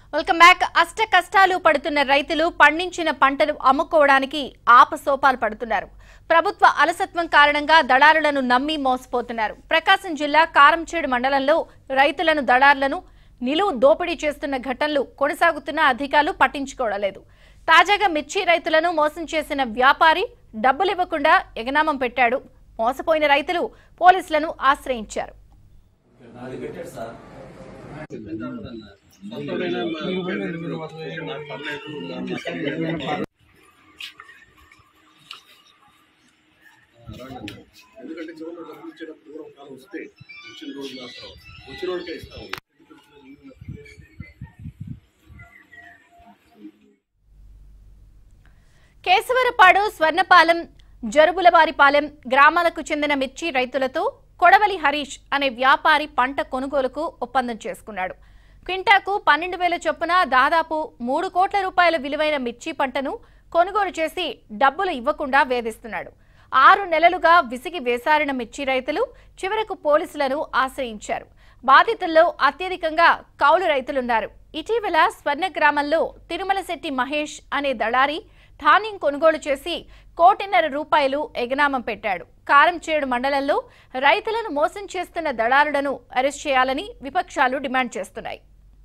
welcome back అష్ట కష్టాలు పడుతున్న రైతులు పండించిన పంటలు అమ్ముకోవడానికి ఆపసోపాలు పడుతున్నారు ప్రభుత్వ అలసత్వం కారణంగా దళారులను నమ్మి మోసపోతున్నారు ప్రకాశం జిల్లా కారంచేడు మండలంలో రైతులను దళారులను నిలువు దోపిడీ చేస్తున్న ఘటనలు కొనసాగుతున్న అధికారులు పట్టించుకోవడం లేదు తాజాగా మిర్చి రైతులను మోసం చేసిన వ్యాపారి డబ్బులు ఇవ్వకుండా ఎగనామం పెట్టాడు మోసపోయిన రైతులు పోలీసులను ఆశ్రయించారు నాది పెట్టాడు సార్ ఎందుకంటే చివరిలో డబ్బులు ఇచ్చేటప్పుడు దూరం కాలం వస్తే వచ్చిన రోజు మాత్రం వచ్చిన రోజుకే ఇస్తాము కేశవరపాడు స్వర్ణపాలెం జరుబులవారిపాలెం గ్రామాలకు చెందిన మిర్చి రైతులతో కొడవలి హరీష్ అనే వ్యాపారి పంట కొనుగోలుకు ఒప్పందం చేసుకున్నాడు క్వింటాకు పన్నెండు వేల చొప్పున దాదాపు మూడు కోట్ల రూపాయల విలువైన మిర్చి పంటను కొనుగోలు చేసి డబ్బులు ఇవ్వకుండా వేధిస్తున్నాడు ఆరు నెలలుగా విసిగి వేసారిన మిర్చి రైతులు చివరకు పోలీసులను ఆశ్రయించారు బాధితుల్లో అత్యధికంగా కౌలు రైతులున్నారు ఇటీవల స్వర్ణ గ్రామంలో తిరుమలశెట్టి మహేష్ అనే దళారి ధాన్యం కొనుగోలు చేసి కోటిన్నర రూపాయలు ఎగనామం పెట్టాడు కారంచేడు మండలంలో రైతులను మోసం చేస్తున్న దళారులను అరెస్ట్ చేయాలని విపక్షాలు డిమాండ్ చేస్తున్నాయి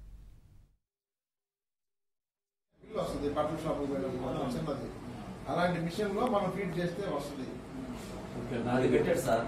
ఇల్లు వస్తుంది బట్టల షాప్ చిన్నది అలాంటి మిషన్ లో మనం ఫీడ్ చేస్తే వస్తుంది నాది పెట్టాడు సార్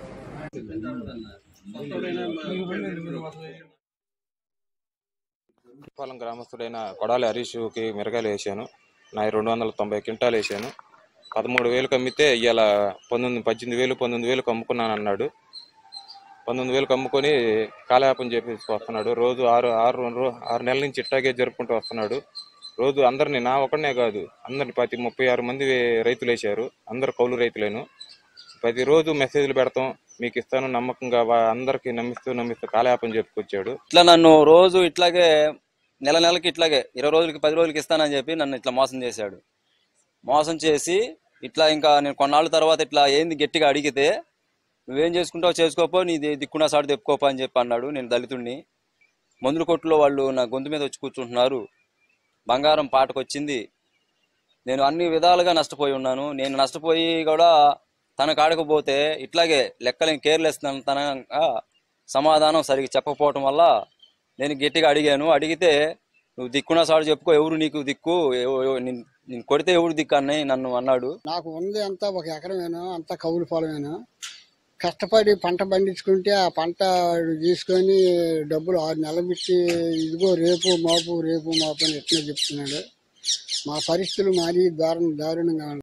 పాలెం గ్రామస్తుడైన కొడాలి హరీష్కి మిరగాయలు వేసాను నా రెండు వందల తొంభై క్వింటాలు వేసాను పదమూడు వేలకు అమ్మితే ఇవాళ పంతొమ్మిది పద్దెనిమిది వేలు పంతొమ్మిది వేలకు అమ్ముకున్నాను అన్నాడు పంతొమ్మిది వేలకు అమ్ముకొని కాలయాపన చేపించుకు వస్తున్నాడు రోజు ఆరు ఆరు రో- ఆరు నెలల నుంచి ఇట్టాగే జరుపుకుంటూ వస్తున్నాడు రోజు అందరిని నా ఒకనే కాదు అందరిని ప్రతి ముప్పై ఆరు మంది రైతులు వేశారు అందరు కౌలు రైతులేను ప్రతిరోజు మెసేజ్లు పెడతాం మీకు ఇస్తాను నమ్మకంగా వా- అందరికీ నమ్మిస్తూ నమ్మిస్తూ కాలయాపన చెప్పుకొచ్చాడు ఇట్లా నన్ను రోజు ఇట్లాగే నెల నెలకి ఇట్లాగే ఇరవై రోజులకి పది రోజులకి ఇస్తానని చెప్పి నన్ను ఇట్లా మోసం చేశాడు మోసం చేసి ఇట్లా ఇంకా నేను కొన్నాళ్ళ తర్వాత ఇట్లా ఏంది గట్టిగా అడిగితే నువ్వేం చేసుకుంటావు చేసుకోపో నీ దిక్కున సాడు తెప్పుకోపో అని చెప్పి అన్నాడు నేను దళితుడిని మందుల కొట్టులో వాళ్ళు నా గొంతు మీద వచ్చి కూర్చుంటున్నారు బంగారం పాటకు వచ్చింది నేను అన్ని విధాలుగా నష్టపోయి ఉన్నాను నేను నష్టపోయి కూడా తన కాడకు పోతే ఇట్లాగే లెక్కలేని కేర్లెస్ తనంగా సమాధానం సరిగ్గా చెప్పకపోవటం వల్ల నేను గట్టిగా అడిగాను అడిగితే నువ్వు దిక్కున సాడు చెప్పుకో ఎవరు నీకు దిక్కు ఎవ- ఎవ- నిన్- నేను కొడితే ఎవరు దిక్కు అని నన్ను అన్నాడు నాకు ఉంది అంతా ఒక ఎకరమేను అంతా కౌలు పొలమేను కష్టపడి పంట పండించుకుంటే ఆ పంట తీసుకొని డబ్బులు ఆరు నెలలు పెట్టి ఇదిగో రేపు మాపు రేపు మాపు అని ఎట్లా చెప్తున్నాడు మా పరిస్థితులు మారి దారుణ దారుణంగా ఉన్నాయి